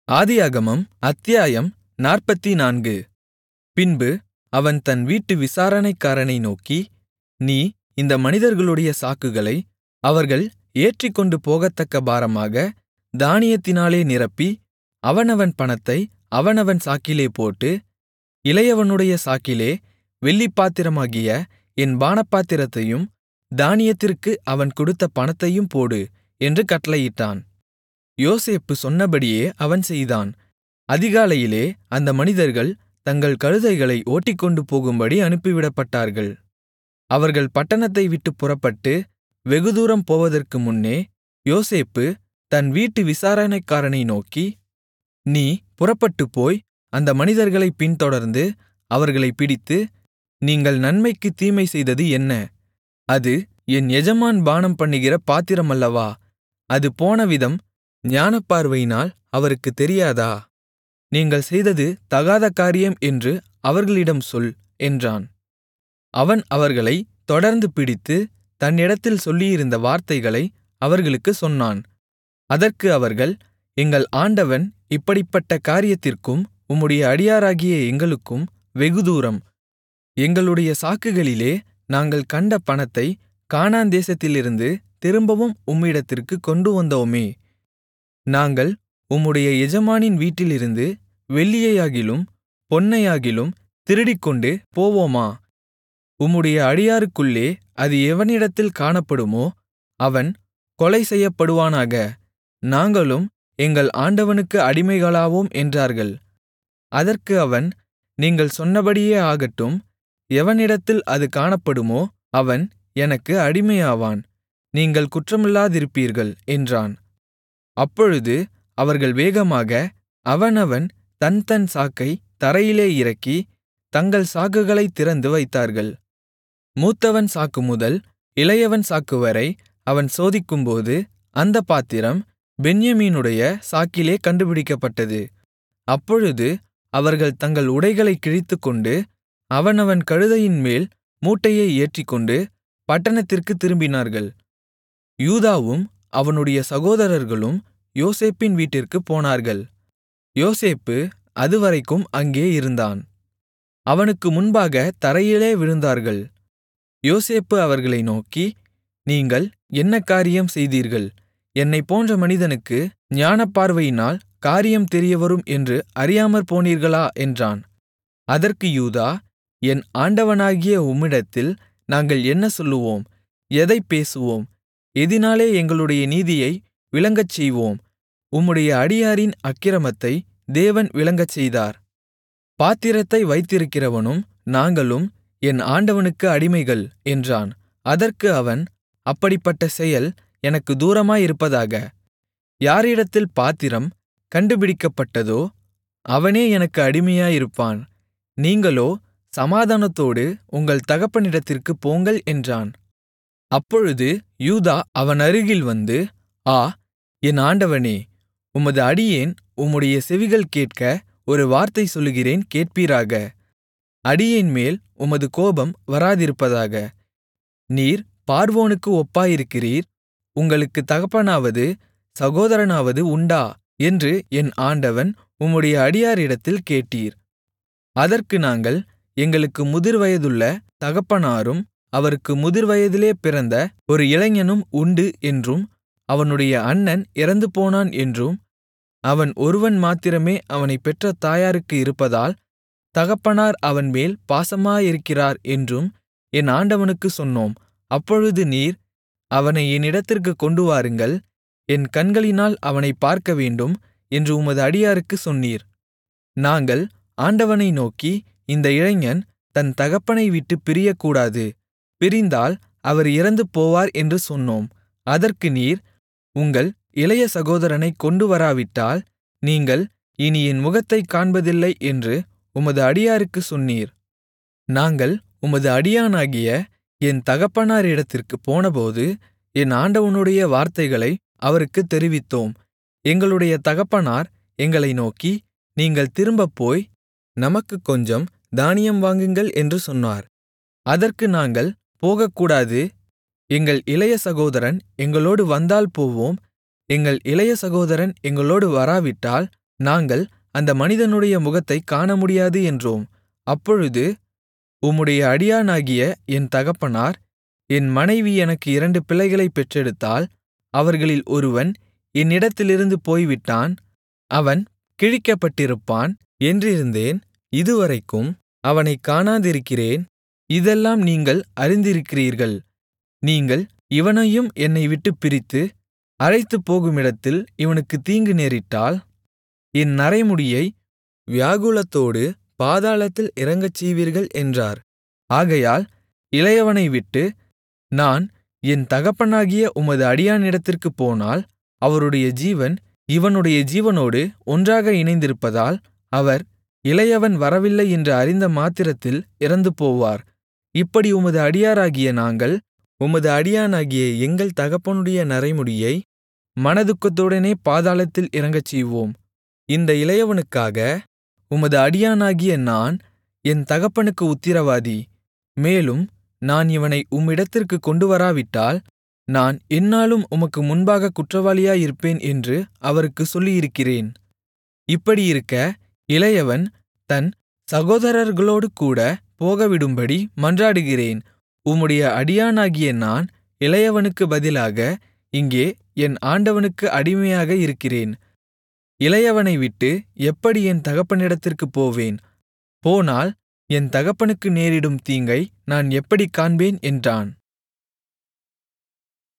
ஆதியாகமம் அத்தியாயம் நாற்பத்துநான்கு பின்பு அவன் தன் வீட்டு விசாரணைக்காரனை நோக்கி நீ இந்த மனிதர்களுடைய சாக்குகளை அவர்கள் ஏற்றிக்கொண்டு போகத்தக்க பாரமாக தானியத்தினாலே நிரப்பி அவனவன் பணத்தை அவனவன் சாக்கிலே போட்டு இளையவனுடைய சாக்கிலே வெள்ளிப்பாத்திரமாகிய என் பானபாத்திரத்தையும் தானியத்திற்கு அவன் கொடுத்த பணத்தையும் போடு என்று கட்டளையிட்டான் யோசேப்பு சொன்னபடியே அவன் செய்தான் அதிகாலையிலே அந்த மனிதர்கள் தங்கள் கழுதைகளை ஓட்டிக்கொண்டு போகும்படி அனுப்பிவிடப்பட்டார்கள் அவர்கள் பட்டணத்தை விட்டுப் புறப்பட்டு வெகுதூரம் போவதற்கு முன்னே யோசேப்பு தன் வீட்டு விசாரணைக்காரனை நோக்கி நீ புறப்பட்டுப்போய் அந்த மனிதர்களைப் பின்தொடர்ந்து அவர்களைப் பிடித்து நீங்கள் நன்மைக்குத் தீமை செய்தது என்ன அது என் எஜமான் பானம்பண்ணுகிற பாத்திரம் அல்லவா அது போனவிதம் ஞானப்பார்வையினால் அவருக்குத் தெரியாதா நீங்கள் செய்தது தகாத காரியம் என்று அவர்களிடம் சொல் என்றான் அவன் அவர்களைத் தொடர்ந்து பிடித்து தன்னிடத்தில் சொல்லியிருந்த வார்த்தைகளை அவர்களுக்குச் சொன்னான் அதற்கு அவர்கள் எங்கள் ஆண்டவன் இப்படிப்பட்ட காரியத்திற்கும் உம்முடைய அடியாராகிய எங்களுக்கும் வெகுதூரம் எங்களுடைய சாக்குகளிலே நாங்கள் கண்ட பணத்தை கானான் தேசத்திலிருந்து திரும்பவும் உம்மிடத்திற்குக் கொண்டுவந்தோமே நாங்கள் உம்முடைய எஜமானின் வீட்டிலிருந்து வெள்ளியையாகிலும் பொன்னையாகிலும் திருடிக்கொண்டு போவோமா உம்முடைய அடியாருக்குள்ளே அது எவனிடத்தில் காணப்படுமோ அவன் கொலை செய்யப்படுவானாக நாங்களும் எங்கள் ஆண்டவனுக்கு அடிமைகளாவோம் என்றார்கள் அதற்கு அவன் நீங்கள் சொன்னபடியே ஆகட்டும் எவனிடத்தில் அது காணப்படுமோ அவன் எனக்கு அடிமையாவான் நீங்கள் குற்றமில்லாதிருப்பீர்கள் என்றான் அப்பொழுது அவர்கள் வேகமாக அவனவன் தன் தன் சாக்கை தரையிலே இறக்கி தங்கள் சாக்குகளைத் திறந்து வைத்தார்கள் மூத்தவன் சாக்கு முதல் இளையவன் சாக்குவரை அவன் சோதிக்கும்போது அந்த பாத்திரம் பென்யமீனுடைய சாக்கிலே கண்டுபிடிக்கப்பட்டது அப்பொழுது அவர்கள் தங்கள் உடைகளைக் கிழித்துக்கொண்டு அவனவன் கழுதையின்மேல் மூட்டையை ஏற்றிக்கொண்டு பட்டணத்திற்குத் திரும்பினார்கள் யூதாவும் அவனுடைய சகோதரர்களும் யோசேப்பின் வீட்டிற்குப் போனார்கள் யோசேப்பு அதுவரைக்கும் அங்கே இருந்தான் அவனுக்கு முன்பாக தரையிலே விழுந்தார்கள் யோசேப்பு அவர்களை நோக்கி நீங்கள் என்ன காரியம் செய்தீர்கள் என்னைப் போன்ற மனிதனுக்கு ஞானப்பார்வையினால் காரியம் தெரியவரும் என்று அறியாமற் போனீர்களா என்றான் அதற்கு யூதா என் ஆண்டவனாகிய உம்மிடத்தில் நாங்கள் என்ன சொல்லுவோம் எதைப் பேசுவோம் எதினாலே எங்களுடைய நீதியை விளங்கச் செய்வோம் உம்முடைய அடியாரின் அக்கிரமத்தை தேவன் விளங்கச் செய்தார் பாத்திரத்தை வைத்திருக்கிறவனும் நாங்களும் என் ஆண்டவனுக்கு அடிமைகள் என்றான் அதற்கு அவன் அப்படிப்பட்ட செயல் எனக்கு தூரமாயிருப்பதாக யாரிடத்தில் பாத்திரம் கண்டுபிடிக்கப்பட்டதோ அவனே எனக்கு அடிமையாயிருப்பான் நீங்களோ சமாதானத்தோடு உங்கள் தகப்பனிடத்திற்குப் போங்கள் என்றான் அப்பொழுது யூதா அவன் அருகில் வந்து ஆ என் ஆண்டவனே உமது அடியேன் உம்முடைய செவிகள் கேட்க ஒரு வார்த்தை சொல்லுகிறேன் கேட்பீராக அடியேன்மேல் உமது கோபம் வராதிருப்பதாக நீர் பார்வோனுக்கு ஒப்பாயிருக்கிறீர் உங்களுக்கு தகப்பனாவது சகோதரனாவது உண்டா என்று என் ஆண்டவன் உம்முடைய அடியாரிடத்தில் கேட்டீர் அதற்கு நாங்கள் எங்களுக்கு முதிர்வயதுள்ள தகப்பனாரும் அவருக்கு முதிர்வயதிலே பிறந்த ஒரு இளைஞனும் உண்டு என்றும் அவனுடைய அண்ணன் இறந்துபோனான் என்றும் அவன் ஒருவன் மாத்திரமே அவனைப் பெற்ற தாயாருக்கு இருப்பதால் தகப்பனார் அவன்மேல் பாசமாயிருக்கிறார் என்றும் என் ஆண்டவனுக்குச் சொன்னோம் அப்பொழுது நீர் அவனை என்னிடத்திற்குக் கொண்டுவாருங்கள் என் கண்களினால் அவனைப் பார்க்கவேண்டும் என்று உமது அடியாருக்குச் சொன்னீர் நாங்கள் ஆண்டவனை நோக்கி இந்த இளைஞன் தன் தகப்பனை விட்டுப் பிரியக்கூடாது பிரிந்தால் அவர் இறந்து போவார் என்று சொன்னோம் அதற்கு நீர் உங்கள் இளைய சகோதரனைக் கொண்டு வராவிட்டால் நீங்கள் இனி என் முகத்தைக் காண்பதில்லை என்று உமது அடியாருக்குச் சொன்னீர் நாங்கள் உமது அடியானாகிய என் தகப்பனாரிடத்திற்குப் போனபோது என் ஆண்டவனுடைய வார்த்தைகளை அவருக்குத் தெரிவித்தோம் எங்களுடைய தகப்பனார் எங்களை நோக்கி நீங்கள் திரும்பப் போய் நமக்குக் கொஞ்சம் தானியம் வாங்குங்கள் என்று சொன்னார் அதற்கு நாங்கள் போகக்கூடாது எங்கள் இளைய சகோதரன் எங்களோடு வந்தால் போவோம் எங்கள் இளைய சகோதரன் எங்களோடு வராவிட்டால் நாங்கள் அந்த மனிதனுடைய முகத்தைக் காணமுடியாது என்றோம் அப்பொழுது உம்முடைய அடியானாகிய என் தகப்பனார் என் மனைவி எனக்கு இரண்டு பிள்ளைகளைப் பெற்றெடுத்தாள் அவர்களில் ஒருவன் என்னிடத்திலிருந்து போய்விட்டான் அவன் கிழிக்கப்பட்டிருப்பான் என்றிருந்தேன் இதுவரைக்கும் அவனைக் காணாதிருக்கிறேன் இதெல்லாம் நீங்கள் அறிந்திருக்கிறீர்கள் நீங்கள் இவனையும் என்னை விட்டுப் பிரித்து அழைத்துப்போகுமிடத்தில் இவனுக்குத் தீங்கு நேரிட்டால் என் நரைமுடியை வியாகுலத்தோடு பாதாளத்தில் இறங்கச்செய்வீர்கள் என்றார் ஆகையால் இளையவனை விட்டு நான் என் தகப்பனாகிய உமது அடியானிடத்திற்குப் போனால் அவருடைய ஜீவன் இவனுடைய ஜீவனோடு ஒன்றாக இணைந்திருப்பதால் அவர் இளையவன் வரவில்லை என்று அறிந்த மாத்திரத்தில் இறந்துபோவார் இப்படி உமது அடியாராகிய நாங்கள் உமது அடியானாகிய எங்கள் தகப்பனுடைய நரைமுடியை மனதுக்கத்துடனே பாதாளத்தில் இறங்கச்செய்வோம் இந்த இளையவனுக்காக உமது அடியானாகிய நான் என் தகப்பனுக்கு உத்திரவாதி மேலும் நான் இவனை உம்மிடத்திற்குக் கொண்டுவராவிட்டால் நான் எந்நாளும் உமக்கு முன்பாக குற்றவாளியாயிருப்பேன் என்று அவருக்குச் சொல்லியிருக்கிறேன் இப்படியிருக்க இளையவன் தன் சகோதரர்களோடுகூட போகவிடும்படி மன்றாடுகிறேன் உம்முடைய அடியானாகிய நான் இளையவனுக்கு பதிலாக இங்கே என் ஆண்டவனுக்கு அடிமையாக இருக்கிறேன் இளையவனை விட்டு எப்படி என் தகப்பனிடத்திற்குப் போவேன் போனால் என் தகப்பனுக்கு நேரிடும் தீங்கை நான் எப்படிக் காண்பேன் என்றான்